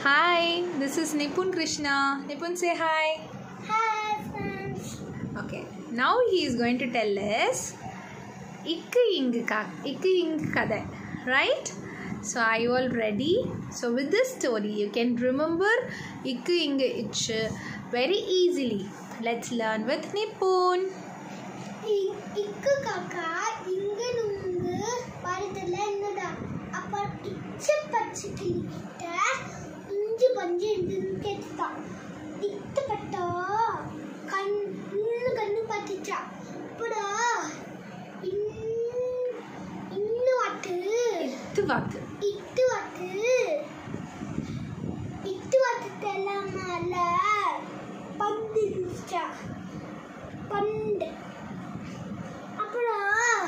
Hi, this is Nipun Krishna. Nipun, say hi. Hi, friends. Okay, now he is going to tell us இக்கு இங்கு கா இக்கு இங்கு கதை right? So are you all ready? So with this story you can remember இக்கு இங்கு இச்சு very easily. Let's learn with Nipun. இ- இக்கு காக்கா இங்க நுங்கு மரத்துல இருந்ததா அப்ப இச்சு பச்சை கிளிக்கிட்ட இஞ்சி பஞ்சு இருந்துன்னு கேட்டுட்டான் இட்டு பட்டா கண் இன்னும் கண்ணு பார்த்துச்சா அப்புறம் இன்- இன்னும் வாட்டு இத்து வாத்து இட்டு வாட்டு இட்டு வாட்டு எல்லாம் மேல பந்து இருந்துச்சா பண்டு அப்புறம்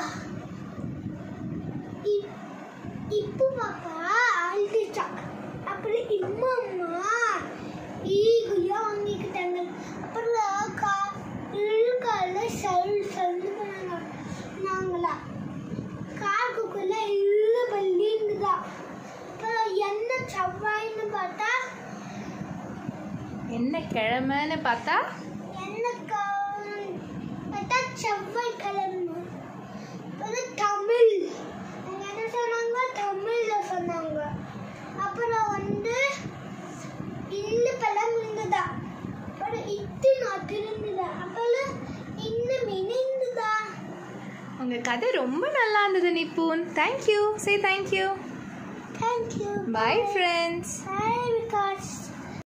இப்- இப்பு பாப்பா அழுதுச்சா அப்புறம் இம்மா அம்மா ஈகுயா வாங்கிக்கிட்டாங்க அப்புறம் கா இழுக்கால சல் சொல்லு பண்ணாங்க நாங்களா காக்குக்குள்ள இழு பள்ளி இருந்துதா அப்புறம் என்ன செவ்வாய்ன்னு பார்த்தா என்ன கிழமைன்னு பார்த்தா என்ன கா- பார்த்தா செவ்வாய் கிழமை அப்புறம் தமிழ் அவங்க என்ன சொன்னாங்க தமிழ்ல சொன்னாங்க அப்புறம் வந்து இல்லு பழம் இருந்ததா அப்புறம் இட்டு நாட்டு இருந்ததா அப்புறம் இன்னும் மீன் இருந்ததா உங்கள் கதை ரொம்ப நல்லா இருந்தது நிப்புன் தேங்க்யூ சே thank you thank you bye friends Bye, because